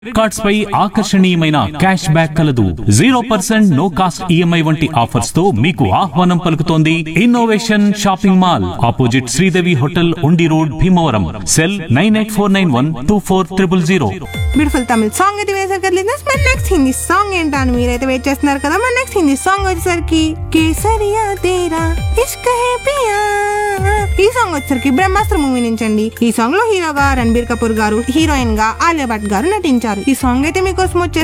cards పై ఆకర్షణీయమైన cash back కలదు zero percent no cost EMI వంటి ఆఫర్స్ తో మీకు ఆహ్వానం పలుకుతోంది innovation shopping mall opposite Sridevi hotel Undi road Bhimavaram cell nine eight four nine one two four triple zero beautiful Tamil song అయితే వేసారు కదా లిజనర్స్ మరి నెక్స్ట్ హిందీ సాంగ్ ఏంటా అని మీరైతే వెయిట్ చేస్తున్నారు కదా మరి నెక్స్ట్ హిందీ సాంగ్ వచ్చేసరికి కేసరియా తేరా ఇష్క హే పియా ఈ సాంగ్ వచ్చేసరికి బ్రహ్మాస్త్ర మూవీ నుంచి అండి ఈ సాంగ్ లో హీరోగా రణబీర్ కపూర్ గారు హీరోయిన్ గా ఆలియా భట్ గారు నటించారు ఈ సాంగ్ అయితే మీకోసం వచ్చే